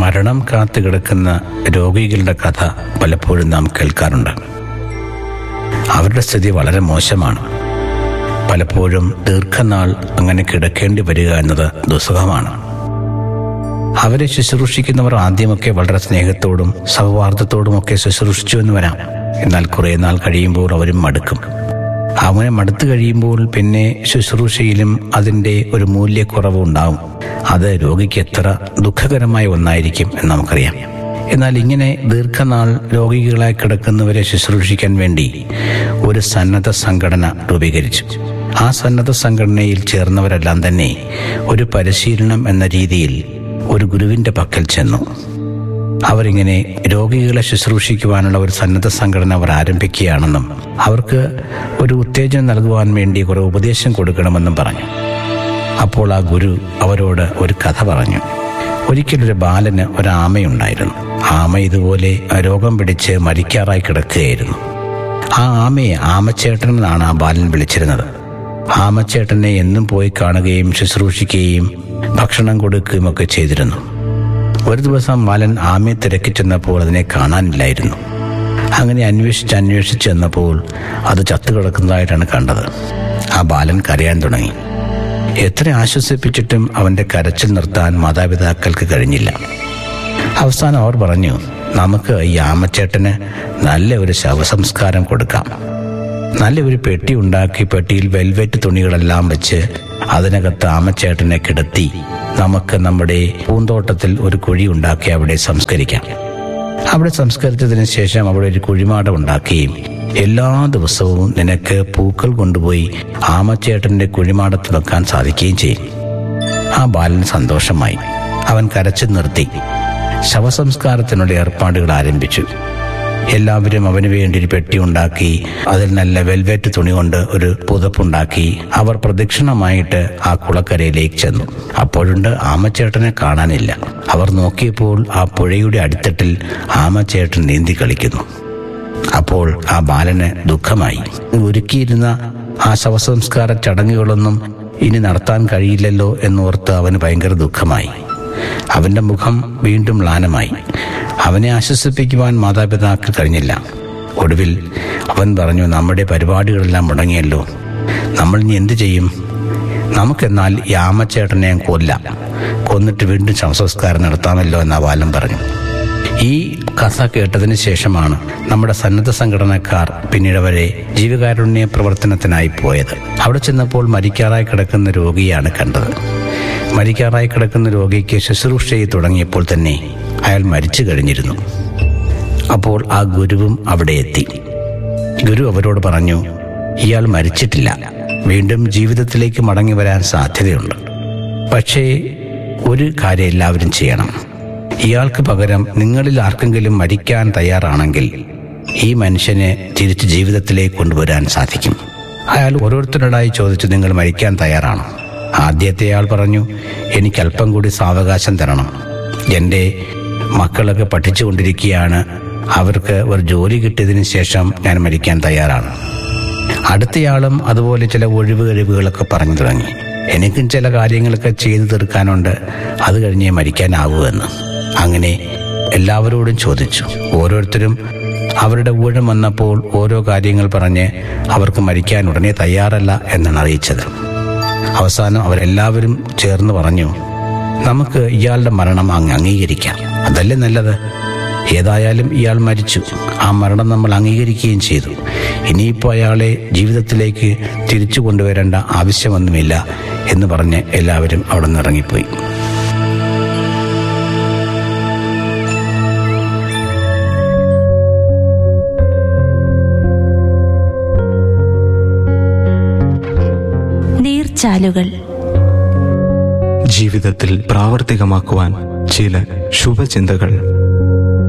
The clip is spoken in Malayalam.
മരണം കാത്തു കിടക്കുന്ന രോഗികളുടെ കഥ പലപ്പോഴും നാം കേൾക്കാറുണ്ട് അവരുടെ സ്ഥിതി വളരെ മോശമാണ് പലപ്പോഴും ദീർഘനാൾ അങ്ങനെ കിടക്കേണ്ടി വരിക എന്നത് ദുസ്സഹമാണ് അവരെ ശുശ്രൂഷിക്കുന്നവർ ആദ്യമൊക്കെ വളരെ സ്നേഹത്തോടും സൗഹാർദ്ദത്തോടുമൊക്കെ ശുശ്രൂഷിച്ചു എന്ന് വരാം എന്നാൽ കുറേ നാൾ കഴിയുമ്പോൾ അവരും മടുക്കും അങ്ങനെ മടുത്തു കഴിയുമ്പോൾ പിന്നെ ശുശ്രൂഷയിലും അതിൻ്റെ ഒരു മൂല്യക്കുറവ് ഉണ്ടാവും അത് രോഗിക്ക് എത്ര ദുഃഖകരമായ ഒന്നായിരിക്കും എന്ന് നമുക്കറിയാം എന്നാൽ ഇങ്ങനെ ദീർഘനാൾ രോഗികളായി കിടക്കുന്നവരെ ശുശ്രൂഷിക്കാൻ വേണ്ടി ഒരു സന്നദ്ധ സംഘടന രൂപീകരിച്ചു ആ സന്നദ്ധ സംഘടനയിൽ ചേർന്നവരെല്ലാം തന്നെ ഒരു പരിശീലനം എന്ന രീതിയിൽ ഒരു ഗുരുവിൻ്റെ പക്കൽ ചെന്നു അവരിങ്ങനെ രോഗികളെ ശുശ്രൂഷിക്കുവാനുള്ള ഒരു സന്നദ്ധ സംഘടന അവർ ആരംഭിക്കുകയാണെന്നും അവർക്ക് ഒരു ഉത്തേജനം നൽകുവാൻ വേണ്ടി കുറെ ഉപദേശം കൊടുക്കണമെന്നും പറഞ്ഞു അപ്പോൾ ആ ഗുരു അവരോട് ഒരു കഥ പറഞ്ഞു ഒരിക്കലൊരു ബാലന് ഒരു ആമയുണ്ടായിരുന്നു ആമ ഇതുപോലെ രോഗം പിടിച്ച് മരിക്കാറായി കിടക്കുകയായിരുന്നു ആ ആമയെ ആമച്ചേട്ടൻ എന്നാണ് ആ ബാലൻ വിളിച്ചിരുന്നത് ആമച്ചേട്ടനെ എന്നും പോയി കാണുകയും ശുശ്രൂഷിക്കുകയും ഭക്ഷണം കൊടുക്കുകയും ഒക്കെ ചെയ്തിരുന്നു ഒരു ദിവസം ബാലൻ ആമയെ തിരക്കി ചെന്നപ്പോൾ അതിനെ കാണാനില്ലായിരുന്നു അങ്ങനെ അന്വേഷിച്ച് അന്വേഷിച്ച് ചെന്നപ്പോൾ അത് ചത്തുകിടക്കുന്നതായിട്ടാണ് കണ്ടത് ആ ബാലൻ കരയാൻ തുടങ്ങി എത്ര ആശ്വസിപ്പിച്ചിട്ടും അവന്റെ കരച്ചിൽ നിർത്താൻ മാതാപിതാക്കൾക്ക് കഴിഞ്ഞില്ല അവസാനം അവർ പറഞ്ഞു നമുക്ക് ഈ ആമച്ചേട്ടന് നല്ല ഒരു ശവസംസ്കാരം കൊടുക്കാം നല്ല ഒരു പെട്ടി ഉണ്ടാക്കി പെട്ടിയിൽ വെൽവെറ്റ് തുണികളെല്ലാം വെച്ച് അതിനകത്ത് ആമച്ചേട്ടനെ കിടത്തി നമുക്ക് നമ്മുടെ പൂന്തോട്ടത്തിൽ ഒരു കുഴി ഉണ്ടാക്കി അവിടെ സംസ്കരിക്കാം അവിടെ സംസ്കരിച്ചതിന് ശേഷം അവിടെ ഒരു കുഴിമാടം ഉണ്ടാക്കുകയും എല്ലാ ദിവസവും നിനക്ക് പൂക്കൾ കൊണ്ടുപോയി ആമച്ചേട്ടന്റെ കുഴിമാടത്ത് വെക്കാൻ സാധിക്കുകയും ചെയ്യും ആ ബാലന് സന്തോഷമായി അവൻ കരച്ചു നിർത്തി ശവസംസ്കാരത്തിനുള്ള ഏർപ്പാടുകൾ ആരംഭിച്ചു എല്ലാവരും അവന് വേണ്ടി ഒരു പെട്ടി ഉണ്ടാക്കി അതിൽ നല്ല വെൽവെറ്റ് തുണി കൊണ്ട് ഒരു പുതപ്പുണ്ടാക്കി അവർ പ്രദക്ഷിണമായിട്ട് ആ കുളക്കരയിലേക്ക് ചെന്നു അപ്പോഴുണ്ട് ആമച്ചേട്ടനെ കാണാനില്ല അവർ നോക്കിയപ്പോൾ ആ പുഴയുടെ അടിത്തട്ടിൽ ആമച്ചേട്ടൻ നീന്തി കളിക്കുന്നു അപ്പോൾ ആ ബാലന് ദുഃഖമായി ഒരുക്കിയിരുന്ന ആ ശവസംസ്കാര ചടങ്ങുകളൊന്നും ഇനി നടത്താൻ കഴിയില്ലല്ലോ എന്നോർത്ത് അവന് ഭയങ്കര ദുഃഖമായി അവന്റെ മുഖം വീണ്ടും മ്ലാനമായി അവനെ ആശ്വസിപ്പിക്കുവാൻ മാതാപിതാക്കൾ കഴിഞ്ഞില്ല ഒടുവിൽ അവൻ പറഞ്ഞു നമ്മുടെ പരിപാടികളെല്ലാം മുടങ്ങിയല്ലോ നമ്മൾ ഇനി എന്തു ചെയ്യും നമുക്കെന്നാൽ ഈ ആമച്ചേട്ടനെ കൊല്ലാം കൊന്നിട്ട് വീണ്ടും ശവസംസ്കാരം നടത്താമല്ലോ എന്ന ബാലൻ പറഞ്ഞു ഈ കഥ കേട്ടതിന് ശേഷമാണ് നമ്മുടെ സന്നദ്ധ സംഘടനക്കാർ പിന്നീട് അവരെ ജീവകാരുണ്യ പ്രവർത്തനത്തിനായി പോയത് അവിടെ ചെന്നപ്പോൾ മരിക്കാറായി കിടക്കുന്ന രോഗിയാണ് കണ്ടത് മരിക്കാറായി കിടക്കുന്ന രോഗിക്ക് ശുശ്രൂഷ ചെയ്ത് തുടങ്ങിയപ്പോൾ തന്നെ അയാൾ മരിച്ചു കഴിഞ്ഞിരുന്നു അപ്പോൾ ആ ഗുരുവും അവിടെ എത്തി ഗുരു അവരോട് പറഞ്ഞു ഇയാൾ മരിച്ചിട്ടില്ല വീണ്ടും ജീവിതത്തിലേക്ക് മടങ്ങി വരാൻ സാധ്യതയുണ്ട് പക്ഷേ ഒരു കാര്യം എല്ലാവരും ചെയ്യണം ഇയാൾക്ക് പകരം നിങ്ങളിൽ ആർക്കെങ്കിലും മരിക്കാൻ തയ്യാറാണെങ്കിൽ ഈ മനുഷ്യനെ തിരിച്ച് ജീവിതത്തിലേക്ക് കൊണ്ടുവരാൻ സാധിക്കും അയാൾ ഓരോരുത്തരോടായി ചോദിച്ചു നിങ്ങൾ മരിക്കാൻ തയ്യാറാണോ ആദ്യത്തെ ആൾ പറഞ്ഞു എനിക്ക് അല്പം കൂടി സാവകാശം തരണം എൻ്റെ മക്കളൊക്കെ പഠിച്ചുകൊണ്ടിരിക്കുകയാണ് അവർക്ക് ഒരു ജോലി കിട്ടിയതിന് ശേഷം ഞാൻ മരിക്കാൻ തയ്യാറാണ് അടുത്തയാളും അതുപോലെ ചില ഒഴിവ് കഴിവുകളൊക്കെ പറഞ്ഞു തുടങ്ങി എനിക്കും ചില കാര്യങ്ങളൊക്കെ ചെയ്തു തീർക്കാനുണ്ട് അത് കഴിഞ്ഞേ മരിക്കാനാവൂ എന്ന് അങ്ങനെ എല്ലാവരോടും ചോദിച്ചു ഓരോരുത്തരും അവരുടെ ഊഴം വന്നപ്പോൾ ഓരോ കാര്യങ്ങൾ പറഞ്ഞ് അവർക്ക് മരിക്കാൻ ഉടനെ തയ്യാറല്ല എന്നാണ് അറിയിച്ചത് അവസാനം അവരെല്ലാവരും ചേർന്ന് പറഞ്ഞു നമുക്ക് ഇയാളുടെ മരണം അങ്ങ് അംഗീകരിക്കാം അതല്ലേ നല്ലത് ഏതായാലും ഇയാൾ മരിച്ചു ആ മരണം നമ്മൾ അംഗീകരിക്കുകയും ചെയ്തു ഇനിയിപ്പോൾ അയാളെ ജീവിതത്തിലേക്ക് തിരിച്ചു കൊണ്ടുവരേണ്ട ആവശ്യമൊന്നുമില്ല എന്ന് പറഞ്ഞ് എല്ലാവരും അവിടെ നിന്ന് ഇറങ്ങിപ്പോയി നീർച്ചാലുകൾ ജീവിതത്തിൽ പ്രാവർത്തികമാക്കുവാൻ ചില ശുഭചിന്തകൾ